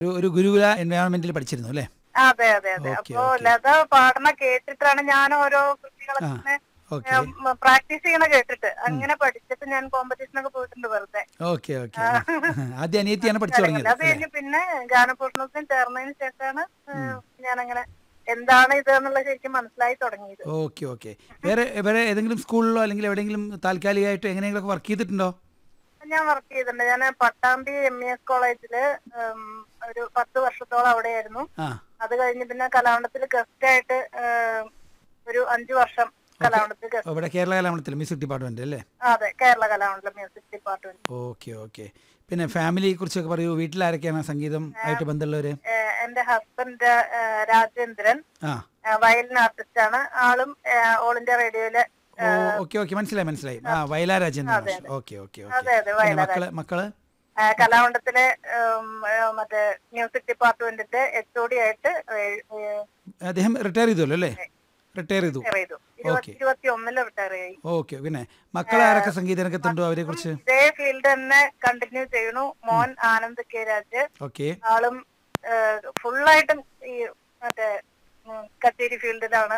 ഒരു ഒരു ഗുരുകുല എൻവയോൺമെന്റിൽ പഠിച്ചിരുന്നു അല്ലേ അതെ അതെ അതെ ഓക്കേ, അപ്പൊ ഓക്കേ. ലത പാടണ കേട്ടിട്ടാണ് ഞാൻ ഓരോ കൃതികളൊക്കെ ആ, ഇങ്ങനെ ഓക്കെ പ്രാക്ടീസ് ചെയ്യണ കേട്ടിട്ട് അങ്ങനെ പഠിച്ചിട്ട് ഞാൻ കോമ്പറ്റീഷനൊക്കെ പോയിട്ടുണ്ട് വെറുതെ ഓക്കെ ഓക്കെ ആദ്യം അനിയത്തിയാണ് പഠിച്ചു തുടങ്ങിയത് അത് കഴിഞ്ഞ് പിന്നെ ഗാനപൂർണത്തിന് ചേർന്നതിന് ശേഷമാണ് ഞാൻ അങ്ങനെ എന്താണ് ഇത് എന്നുള്ളത് ശരിക്കും മനസ്സിലായി തുടങ്ങിയത് ഓക്കെ ഓക്കെ വേറെ വേറെ ഏതെങ്കിലും സ്കൂളിലോ അല്ലെങ്കിൽ എവിടെയെങ്കിലും താൽക്കാലികമായിട്ടോ എങ്ങനെയെങ്കിലും വർക്ക് ചെയ്തിട്ടുണ്ടോ ഞാൻ വർക്ക് ചെയ്തിട്ടുണ്ട് ഞാൻ പട്ടാമ്പി എം ഇ എസ് കോളേജില് ഉം, ഒരു പത്ത് വർഷത്തോളം അവിടെയായിരുന്നു ആ അത് കഴിഞ്ഞ് പിന്നെ കലാമണ്ഡലത്തിൽ ഗസ്റ്റ് ആയിട്ട് ഉം, ഒരു അഞ്ചു വർഷം കലാമണ്ഡലത്തിൽ ഗസ്റ്റ് ഇവിടെ കേരള കലാമണ്ഡലത്തിൽ മ്യൂസിക് ഡിപ്പാർട്ട്മെന്റ് അല്ലേ അതെ Kerala Kalamandalam music department okay okay പിന്നെ ഫാമിലിയെ കുറിച്ചൊക്കെ പറയൂ വീട്ടിൽ ആരൊക്കെയാണ് സംഗീതം ആയിട്ട് ബന്ധമുള്ളവര് ഏഹ് എന്റെ ഹസ്ബൻഡ് രാജേന്ദ്രൻ ആ വയലിൻ ആർട്ടിസ്റ്റ് ആണ് ആളും ഏഹ് ഓൾ ഇന്ത്യ റേഡിയോയിലെ ഓ ഓക്കെ ഓക്കെ മനസ്സിലായി മനസ്സിലായി ആ Vayala Rajendran okay okay okay അതെ അതെ പിന്നെ വയലാർ മക്കള് മക്കള് ഏഹ് കലാമണ്ഡലത്തിലെ ഉം, ഏഹ് മറ്റേ മ്യൂസിക് ഡിപ്പാർട്ട്മെന്റിന്റെ എച്ച് ഒ ഡി ആയിട്ട് ഏഹ്, ഏഹ്, അദ്ദേഹം റിട്ടയർ ചെയ്തല്ലോ അല്ലേ റിട്ടയർ ചെയ്തു റിട്ടയർ ചെയ്തു ഇരുപത്തി ഇരുപത്തി ഒന്നില് റിട്ടയർ ചെയ്തു ഓക്കെ പിന്നെ മക്കളെ ആരൊക്കെ സംഗീത രംഗത്തുണ്ടോ അവരെ കുറിച്ച് ഇതേ ഫീൽഡ് തന്നെ കണ്ടിന്യൂ ചെയ്യണു മോൻ ആനന്ദ് കെ രാജ് ഓക്കെ ആളും ഫുള്ളായിട്ടും ഈ മറ്റേ ഉം, കച്ചേരി ഫീൽഡിലാണ്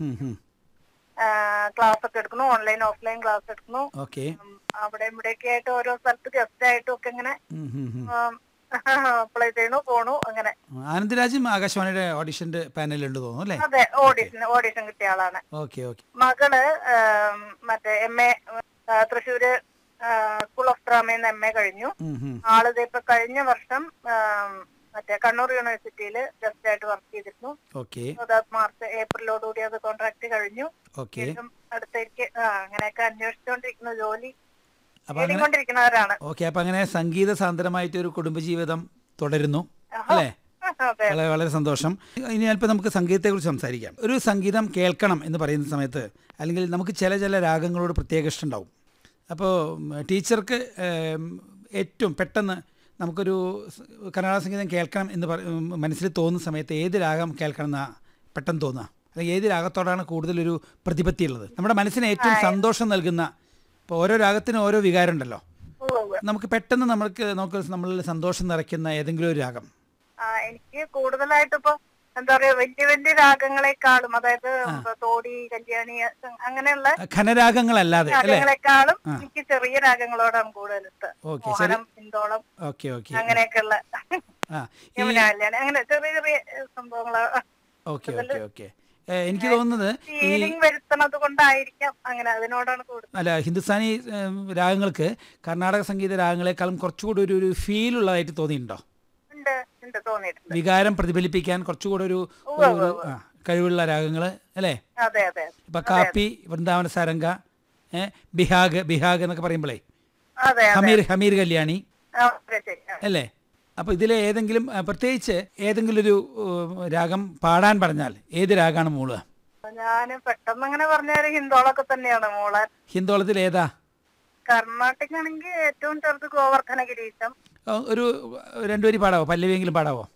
ക്ലാസ് ഒക്കെ എടുക്കുന്നു ഓൺലൈൻ ഓഫ്ലൈൻ ക്ലാസ് എടുക്കുന്നു ഓക്കെ ഉം, അവിടെ ഇവിടെയൊക്കെ ആയിട്ട് ഓരോ സ്ഥലത്ത് ഗസ്റ്റ് ആയിട്ടും ഒക്കെ ഇങ്ങനെ അപ്ലൈ ചെയ്യണു പോണു അങ്ങനെ ആനന്ദരാജും ആകാശവാണിയുടെ ഓഡിഷന്റെ പാനലുണ്ട് തോന്നുന്നു അല്ലേ അതെ ഓഡിഷൻ ഓഡിഷൻ കിട്ടിയ ആളാണ് ഓക്കെ ഓക്കെ മകള് ആം, മറ്റേ M A Thrissur school of ഡ്രാമയിൽ എം എ കഴിഞ്ഞു ആളിത് ഇപ്പൊ കഴിഞ്ഞ വർഷം ആം, മറ്റേ കണ്ണൂർ യൂണിവേഴ്സിറ്റിയിൽ ഗസ്റ്റ് ആയിട്ട് വർക്ക് ചെയ്തിരുന്നു ഓക്കെ അത് മാർച്ച് ഏപ്രിലോടുകൂടി അത് കോൺട്രാക്ട് കഴിഞ്ഞു ഓക്കെ ശേഷം അടുത്തേക്ക് ആ അങ്ങനെയൊക്കെ അന്വേഷിച്ചുകൊണ്ടിരിക്കുന്ന ജോലി അപ്പൊ അങ്ങനെ നേടിക്കൊണ്ടിരിക്കുന്നവരാണ് ഓക്കെ അപ്പൊ അങ്ങനെ സംഗീത സാന്ദ്രമായിട്ട് ഒരു കുടുംബജീവിതം തുടരുന്നു അല്ലേ അതെ വളരെ വളരെ സന്തോഷം ഇനി അല്പം നമുക്ക് സംഗീതത്തെക്കുറിച്ച് സംസാരിക്കാം ഒരു സംഗീതം കേൾക്കണം എന്ന് പറയുന്ന സമയത്ത് അല്ലെങ്കിൽ നമുക്ക് ചില ചില രാഗങ്ങളോട് പ്രത്യേക ഇഷ്ടമുണ്ടാവും അപ്പോൾ ടീച്ചർക്ക് ഏം, ഏറ്റവും പെട്ടെന്ന് നമുക്കൊരു സ് കർണാടക സംഗീതം കേൾക്കണം എന്ന് പറ ഉം, മനസ്സിൽ തോന്നുന്ന സമയത്ത് ഏത് രാഗം കേൾക്കണം എന്നാ പെട്ടെന്ന് തോന്നുക അല്ലെങ്കിൽ ഏത് രാഗത്തോടാണ് കൂടുതലൊരു പ്രതിപത്തി ഉള്ളത് നമ്മുടെ മനസ്സിന് ഏറ്റവും സന്തോഷം നൽകുന്ന ഇപ്പോൾ ഓരോ രാഗത്തിനും ഓരോ വികാരം ഉണ്ടല്ലോ ഉവ്വ് ഉവ്വ്. നമുക്ക് പെട്ടെന്ന് നമുക്ക് നമുക്ക് നമ്മളിൽ സന്തോഷം നിറയ്ക്കുന്ന ഏതെങ്കിലും ഒരു രാഗം ആ, എനിക്ക് കൂടുതലായിട്ട് ഇപ്പൊ എന്താ പറയാ വലിയ വലിയ രാഗങ്ങളെക്കാളും അതായത് ഇപ്പൊ തോടി കല്യാണി അ- അങ്ങനെയുള്ള ഖനരാഗങ്ങളല്ലാതെ അല്ലേ രാഗങ്ങളെക്കാളും എനിക്ക് ചെറിയ രാഗങ്ങളോടാണ് കൂടുതൽ ഇഷ്ടം ഓക്കെ ശരി മോഹനം പിന്തോളം ഓക്കെ ഓക്കെ അങ്ങനെയൊക്കെയുള്ള ആ ഈ യമുന കല്യാണി അങ്ങനെ ചെറിയ ചെറിയ സംഭവങ്ങള് ഓക്കെ ഓക്കെ ഓക്കെ എനിക്ക് തോന്നുന്നത് ഈ ഫീലിംഗ് വരുത്തണത് കൊണ്ടായിരിക്കാം അങ്ങനെ അതിനോടാണ് കൂടുതൽ അല്ല ഹിന്ദുസ്ഥാനി ഏം, രാഗങ്ങൾക്ക് കർണാടക സംഗീത രാഗങ്ങളെക്കാളും കുറച്ചുകൂടി ഒരു ഒരു ഫീൽ ഉള്ളതായിട്ട് തോന്നിയിട്ടുണ്ടോ ഉണ്ട് ഉണ്ട് തോന്നിയിട്ടുണ്ട് വികാരം പ്രതിഫലിപ്പിക്കാൻ കുറച്ചുകൂടി ഒരു ഒരു- ഒരു ആ, കഴിവുള്ള രാഗങ്ങൾ അല്ലേ അതെ അതെ ഇപ്പൊ കാപ്പി വൃന്ദാവന സാരംഗ ഏ, ബിഹാഗ് ബിഹാഗ് എന്നൊക്കെ പറയുമ്പോഴേ അതെ അതെ ഹമീർ ഹമീർ കല്യാണി ആ, ഓക്കെ, ശരി ആ. അല്ലേ അപ്പോൾ ഇതിലെ ഏതെങ്കിലും ആ, പ്രത്യേകിച്ച് ഏതെങ്കിലും ഒരു ഉം, രാഗം പാടാൻ പറഞ്ഞാൽ ഏത് രാഗമാണ് മൂളുക ഞാന് പെട്ടെന്ന് അങ്ങനെ പറഞ്ഞാല് ഹിന്ദോളൊക്കെ തന്നെയാണ് മോളെ ഹിന്ദോളത്തിൽ ഏതാ കർണാടക ആണെങ്കിൽ ഏറ്റവും ചെറുത് ഗോവർദ്ധന ഗിരീശം ആ, ഒരു രണ്ടുപേരി പാടാവോ പല്ലവിയെങ്കിലും പാടാവോ